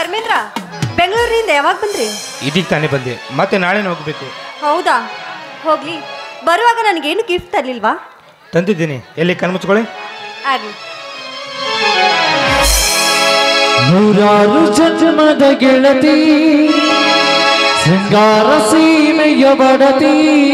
ಧರ್ಮೇಂದ್ರ ಬೆಂಗಳೂರಿನಿಂದ ಯಾವಾಗ ಬಂದ್ರಿ ಇದೀಗ ತಾನೇ ಬಂದೆ ಮತ್ತೆ ನಾಳೆನೇ ಹೋಗ್ಬೇಕು ಹೌದಾ ಹೋಗ್ಲಿ ಬರುವಾಗ ನನಗೇನು ಗಿಫ್ಟ್ ತರಲಿಲ್ವಾ ತಂದಿದ್ದೀನಿ ಎಲ್ಲಿ ಕಣ್ಮುಚ್ಕೊಳ್ಳಿ ಆಗ್ಲಿ ನೂರಾರು ಜನ್ಮದ ಗೆಳತಿ ಶೃಂಗಾರ ಸೀಮೆಯ ಬಡತಿ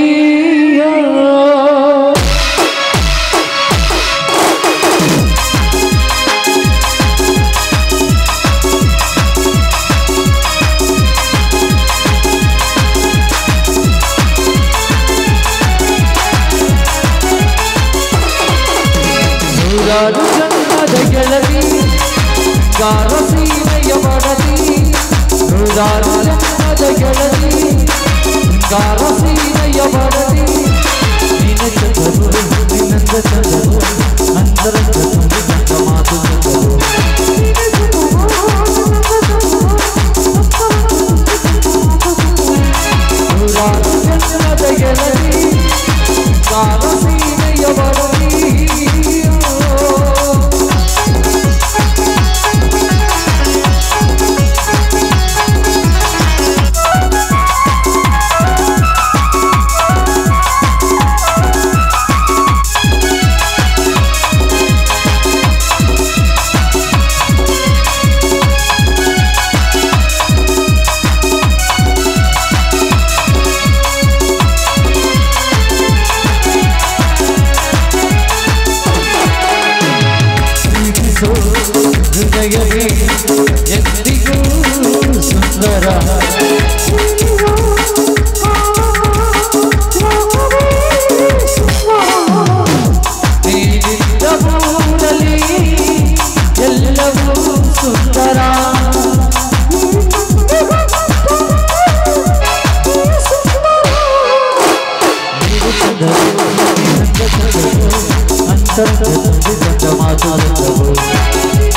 ನೂರಾರು ಜನ್ಮದ ಗೆಳತಿ ಶೃಂಗಾರ ಸೀಮೆಯ ಬಡತಿ ನೂರಾರು ಜನ್ಮದ ಗೆಳತಿ ಶೃಂಗಾರ ಸೀಮೆಯ ಬಡತಿ ನಿನ್ನ ಚಂದವು ನಿನ್ನಂದ ಚಂದವು ಅಂತರಂಗ ತುಂಬಿದಂತ ಮಾತು ಚಂದವು ನೂರಾರು ಜನ್ಮದ ಗೆಳತಿ ಶೃಂಗಾರ ಸೀಮೆಯ ಬಡತಿ ಪ್ರೀತಿಸೋ ಹೃದಯವೇ ಎಂದಿಗೂ ಸುಂದರ ನೀನಿದ್ದ ಊರಲ್ಲಿ ಎಲ್ಲವೂ ಸುಂದರ ನೀನು ಚಂದರು ನಿನ್ನಂದ ಚಂದರು ಅಂತರಂಗ ತುಂಬಿದಂತ ಮಾತು ಚಂದವು